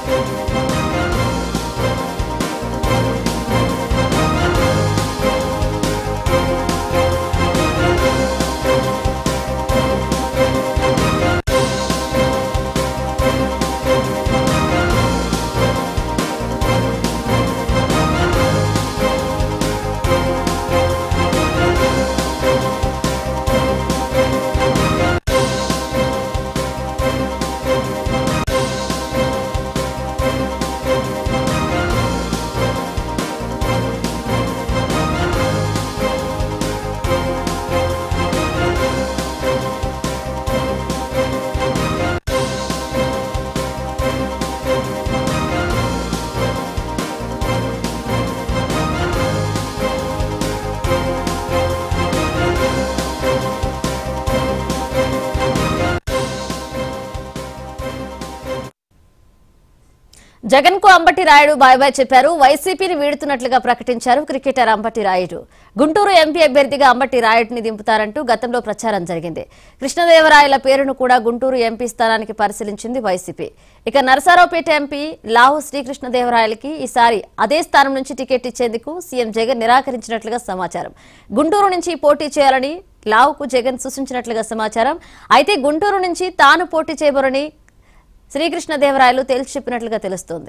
జగన్ కు Ambati Rayudu bye bye చెప్పారు వైసీపీని వీడుతున్నట్లుగా ప్రకటించారు క్రికెటర్ అంబటి రాయుడు గుంటూరు ఎంపీ అభ్యర్థిగా అంబటి రాయుడిని దింపుతారంటూ గతంలో ప్రచారం జరిగింది కృష్ణదేవరాయల పేరును కూడా గుంటూరు ఎంపీ స్థానానికి పరిశీలించింది వైసీపీ ఇక నరసారావుపేట ఎంపీ లావు శ్రీకృష్ణదేవరాయలకి ఈసారి అదే స్థానం నుంచి టికెట్ ఇచ్చేందుకు సీఎం జగన్ నిరాకరించినట్లుగా సమాచారం గుంటూరు నుంచి పోటీ చేయాలని లావుకు జగన్ సూచించినట్లుగా సమాచారం అయితే గుంటూరు నుంచి తాను పోటీ చేయబోరని శ్రీకృష్ణదేవరాయలు తేల్చి చెప్పినట్లుగా తెలుస్తోంది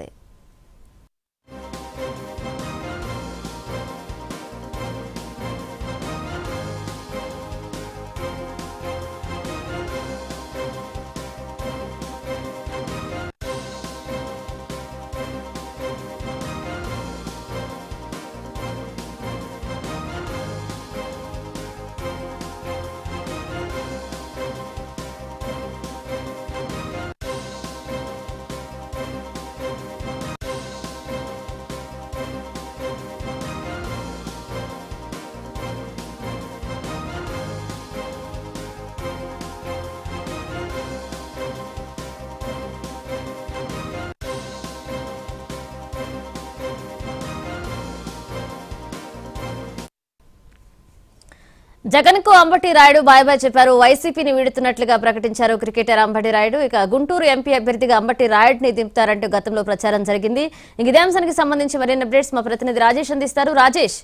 జగన్ కు అంబటి రాయుడు బాయ్ బాయ్ చెప్పారు వైసీపీని వీడుతున్నట్లుగా ప్రకటించారు క్రికెటర్ అంబటి రాయుడు ఇక గుంటూరు ఎంపీ అభ్యర్థిగా అంబటి రాయుడిని దింపుతారంటూ గతంలో ప్రచారం జరిగింది ఇంక ఇదే అంశానికి సంబంధించి మరిన్ని అప్డేట్స్ మా ప్రతినిధి రాజేష్ అందిస్తారు రాజేష్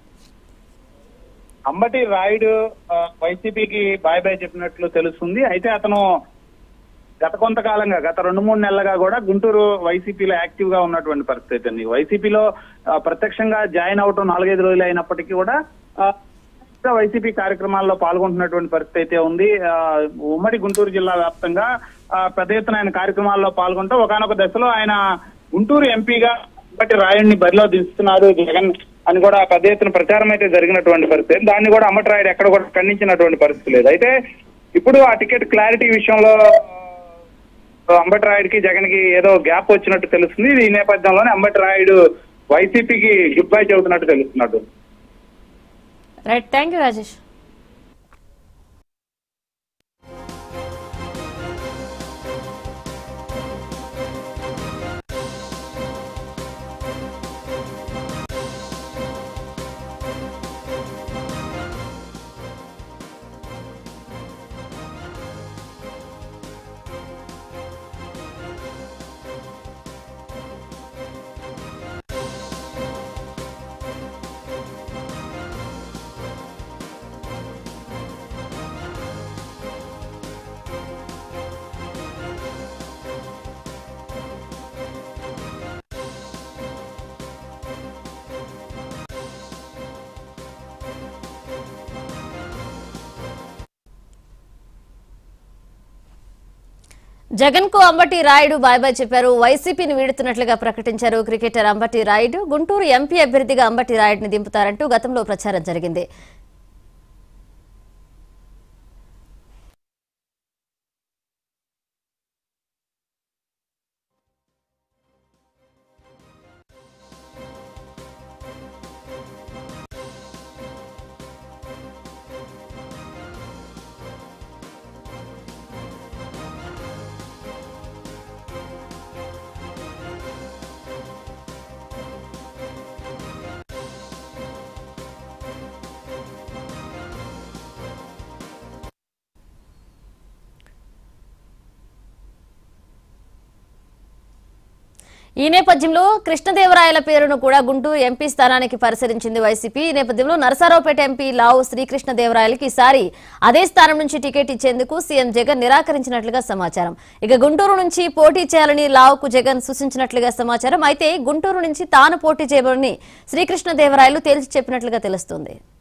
అంబటి రాయుడు ఆ, వైసీపీకి బాయ్ బాయ్ చెప్పినట్లు తెలుస్తుంది అయితే అతను గత కొంతకాలంగా గత రెండు మూడు నెలలుగా కూడా గుంటూరు వైసీపీలో యాక్టివ్ గా ఉన్నటువంటి పరిస్థితి ఉంది వైసీపీలో ఆ, ప్రత్యక్షంగా జాయిన్ అవటం నాలుగైదు రోజులు అయినప్పటికీ కూడా ఆ, ఇంకా వైసీపీ కార్యక్రమాల్లో పాల్గొంటున్నటువంటి పరిస్థితి అయితే ఉంది ఆ, ఉమ్మడి గుంటూరు జిల్లా వ్యాప్తంగా ఆ, పెద్ద ఎత్తున ఆయన కార్యక్రమాల్లో పాల్గొంటూ ఒకనొక దశలో ఆయన గుంటూరు ఎంపీగా అంబటి రాయుడిని బరిలో దిస్తున్నారు జగన్ అని కూడా పెద్ద ఎత్తున ప్రచారం అయితే జరిగినటువంటి పరిస్థితి దాన్ని కూడా అంబటి రాయుడు ఎక్కడ కూడా ఖండించినటువంటి పరిస్థితి లేదు అయితే ఇప్పుడు ఆ టికెట్ క్లారిటీ విషయంలో ఆ, అంబటి రాయుడికి జగన్ కి ఏదో గ్యాప్ వచ్చినట్టు తెలుస్తుంది ఈ నేపథ్యంలోనే అంబటి రాయుడు వైసీపీకి గుడ్ బై చెబుతున్నట్టు తెలుస్తున్నట్టు right thank you Rajesh Jagan కు అంబటి రాయుడు బాయ్ బాయ్ చెప్పారు వైసీపీని వీడుతున్నట్లుగా ప్రకటించారు క్రికెటర్ అంబటి రాయుడు గుంటూరు ఎంపీ అభ్యర్థిగా అంబటి రాయుడిని దింపుతారంటూ గతంలో ప్రచారం జరిగింది ఈ నేపథ్యంలో కృష్ణదేవరాయల పేరును కూడా గుంటూరు ఎంపీ స్థానానికి పరిశీలించింది వైసీపీ ఈ నేపథ్యంలో నరసారావుపేట ఎంపీ లావు శ్రీకృష్ణదేవరాయలకి ఈసారి అదే స్థానం నుంచి టికెట్ ఇచ్చేందుకు సీఎం జగన్ నిరాకరించినట్లుగా సమాచారం ఇక గుంటూరు నుంచి పోటీ చేయాలని లావుకు జగన్ సూచించినట్లుగా సమాచారం అయితే గుంటూరు నుంచి తాను పోటీ చేయబోని శ్రీకృష్ణదేవరాయలు తేల్చి చెప్పినట్లుగా తెలుస్తోంది